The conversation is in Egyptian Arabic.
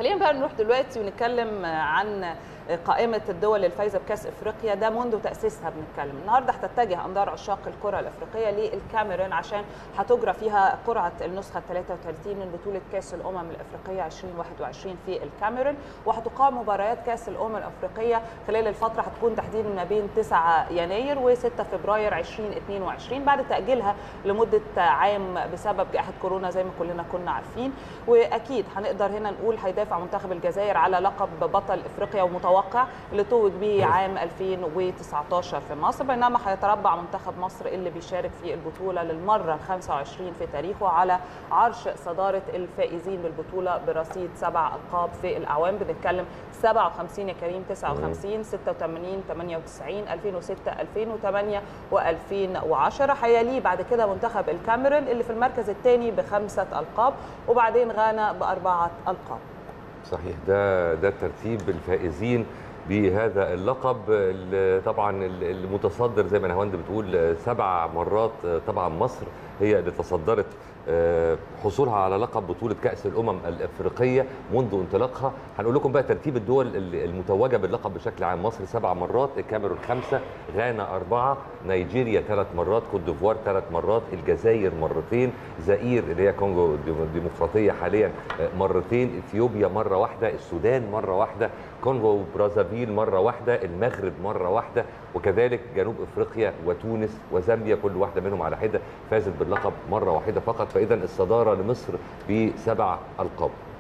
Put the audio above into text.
خلينا بقى نروح دلوقتي ونتكلم عن قائمة الدول الفايزة بكأس افريقيا ده منذ تأسيسها بنتكلم النهارده هتتجه انظار عشاق الكرة الافريقية للكاميرون عشان هتجرى فيها قرعة النسخة 33 من بطولة كأس الأمم الافريقية 2021 في الكاميرون وهتقام مباريات كأس الأمم الافريقية خلال الفترة هتكون تحديدا ما بين 9 يناير و6 فبراير 2022 بعد تأجيلها لمدة عام بسبب جائحة كورونا زي ما كلنا كنا عارفين واكيد هنقدر هنا نقول هيدافع منتخب الجزائر على لقب بطل افريقيا ومتوقع اللي توج به عام 2019 في مصر بينما هيتربع منتخب مصر اللي بيشارك في البطوله للمره ال 25 في تاريخه على عرش صداره الفائزين بالبطوله برصيد سبع القاب في الاعوام بنتكلم 57 يا كريم 59 86 98 2006 2008 و2010 هيليه بعد كده منتخب الكاميرون اللي في المركز الثاني بخمسه القاب وبعدين غانا باربعه القاب صحيح ده ده ترتيب الفائزين بهذا اللقب اللي طبعا المتصدر زي ما نهاوند بتقول سبع مرات طبعا مصر هي اللي تصدرت حصولها على لقب بطولة كأس الأمم الأفريقية منذ انطلاقها هنقول لكم بقى ترتيب الدول المتوجة باللقب بشكل عام مصر سبع مرات الكاميرون خمسة غانا أربعة نيجيريا ثلاث مرات كوت ديفوار ثلاث مرات الجزائر مرتين زئير اللي هي كونغو الديمقراطية حاليا مرتين إثيوبيا مرة واحدة السودان مرة واحدة كونغو برازافيل مرة واحدة المغرب مرة واحدة وكذلك جنوب افريقيا وتونس وزامبيا كل واحده منهم على حده فازت باللقب مره واحده فقط فاذا الصداره لمصر بسبع القاب